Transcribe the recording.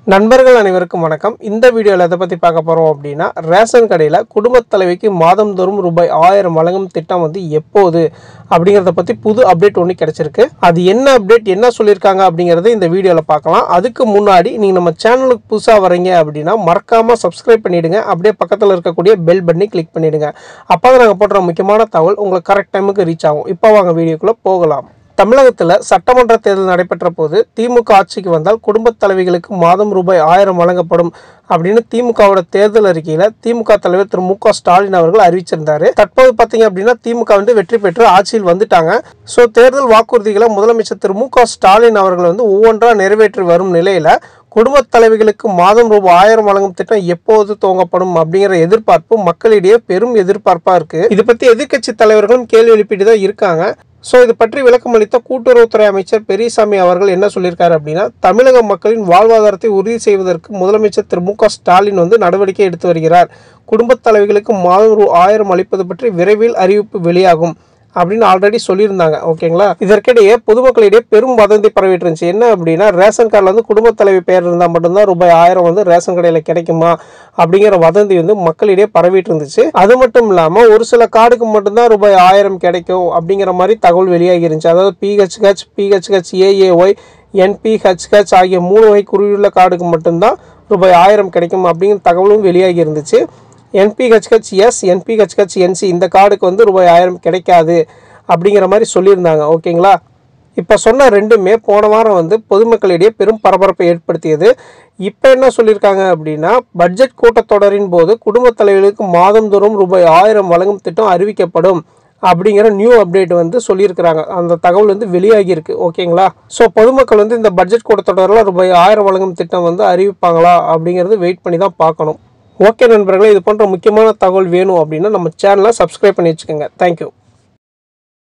நண்பர்கள் அனைவருக்கும் வணக்கம் இந்த வீடியோவில் எதை பற்றி பார்க்க போகிறோம் அப்படின்னா ரேஷன் கடையில் குடும்பத் தலைவிக்கு மாதந்தோறும் ரூபாய் ஆயிரம் வழங்கும் திட்டம் வந்து எப்போது அப்படிங்கிறத பற்றி புது அப்டேட் ஒன்று கிடச்சிருக்கு அது என்ன அப்டேட் என்ன சொல்லியிருக்காங்க அப்படிங்கிறத இந்த வீடியோவில் பார்க்கலாம் அதுக்கு முன்னாடி நீங்கள் நம்ம சேனலுக்கு புதுசாக வரீங்க அப்படின்னா மறக்காமல் சப்ஸ்கிரைப் பண்ணிவிடுங்க அப்படியே பக்கத்தில் இருக்கக்கூடிய பெல் பட்டனை கிளிக் பண்ணிவிடுங்க அப்போ தான் நாங்கள் போடுற முக்கியமான தகவல் உங்களுக்கு கரெக்ட் டைமுக்கு ரீச் ஆகும் இப்போ வாங்க வீடியோக்குள்ளே போகலாம் தமிழகத்தில் சட்டமன்ற தேர்தல் நடைபெற்ற போது திமுக ஆட்சிக்கு வந்தால் குடும்பத் தலைவிகளுக்கு மாதம் ரூபாய் ஆயிரம் வழங்கப்படும் அப்படின்னு திமுகவோட தேர்தல் அறிக்கையில திமுக தலைவர் திரு மு க ஸ்டாலின் அவர்கள் அறிவிச்சிருந்தாரு தற்போது பார்த்தீங்க அப்படின்னா திமுக வந்து வெற்றி பெற்று ஆட்சியில் வந்துட்டாங்க ஸோ தேர்தல் வாக்குறுதிகளை முதலமைச்சர் திரு மு க ஸ்டாலின் அவர்கள் வந்து ஒவ்வொன்றா நிறைவேற்றி வரும் நிலையில குடும்பத் தலைவிகளுக்கு மாதம் ரூபாய் ஆயிரம் வழங்கும் திட்டம் எப்போது துவங்கப்படும் அப்படிங்கிற எதிர்பார்ப்பு மக்களிடையே பெரும் எதிர்பார்ப்பா இருக்கு இது பத்தி எதிர்க்கட்சி தலைவர்களும் கேள்வி எழுப்பிட்டு தான் இருக்காங்க ஸோ இது பற்றி விளக்கம் அளித்த கூட்டுறவுத்துறை அமைச்சர் பெரியசாமி அவர்கள் என்ன சொல்லியிருக்காரு அப்படின்னா தமிழக மக்களின் வாழ்வாதாரத்தை உறுதி செய்வதற்கு முதலமைச்சர் திரு மு க ஸ்டாலின் வந்து நடவடிக்கை எடுத்து வருகிறார் குடும்பத் தலைவிகளுக்கு மாதம் ரூ ஆயிரம் அளிப்பது பற்றி விரைவில் அறிவிப்பு வெளியாகும் அப்படின்னு ஆல்ரெடி சொல்லியிருந்தாங்க ஓகேங்களா இதற்கிடையே பொதுமக்களிடையே பெரும் வதந்தி பரவிட்டு இருந்துச்சு என்ன அப்படின்னா ரேஷன் கார்டில் வந்து குடும்பத் தலைவி பெயர் இருந்தால் மட்டும்தான் ரூபாய் ஆயிரம் வந்து ரேஷன் கடையில் கிடைக்குமா அப்படிங்கிற வதந்தி வந்து மக்களிடையே பரவிட்டு இருந்துச்சு அது மட்டும் இல்லாமல் ஒரு சில கார்டுக்கு மட்டும்தான் ரூபாய் ஆயிரம் கிடைக்கும் அப்படிங்கிற மாதிரி தகவல் வெளியாகி இருந்துச்சு அதாவது பிஹெச்ஹெச் பிஹெச்ஹெச் ஏஏஒய் என்பிஹெச்ஹெச் ஆகிய மூணு வகை குறியுள்ள கார்டுக்கு மட்டும்தான் ரூபாய் ஆயிரம் கிடைக்கும் அப்படிங்கிற தகவலும் வெளியாகி இருந்துச்சு என்பிஹெச்ஹெச் எஸ் என்பிஹெச்ஹெச் என்சி இந்த கார்டுக்கு வந்து ரூபாய் ஆயிரம் கிடைக்காது அப்படிங்கிற மாதிரி சொல்லியிருந்தாங்க ஓகேங்களா இப்போ சொன்ன ரெண்டுமே போன வாரம் வந்து பொதுமக்களிடையே பெரும் பரபரப்பை ஏற்படுத்தியது இப்போ என்ன சொல்லியிருக்காங்க அப்படின்னா பட்ஜெட் கூட்டத்தொடரின் போது குடும்பத் தலைவர்களுக்கு மாதந்தோறும் ரூபாய் ஆயிரம் வழங்கும் திட்டம் அறிவிக்கப்படும் அப்படிங்கிற நியூ அப்டேட் வந்து சொல்லியிருக்கிறாங்க அந்த தகவல் வந்து வெளியாகி இருக்கு ஓகேங்களா ஸோ பொதுமக்கள் வந்து இந்த பட்ஜெட் கூட்டத்தொடரில் ரூபாய் ஆயிரம் வழங்கும் திட்டம் வந்து அறிவிப்பாங்களா அப்படிங்கிறது வெயிட் பண்ணி தான் பார்க்கணும் ஓகே நண்பர்களே இது போன்ற முக்கியமான தகவல் வேணும் அப்படின்னா நம்ம சேனலை சப்ஸ்கிரைப் பண்ணி வச்சுக்கோங்க தேங்க்யூ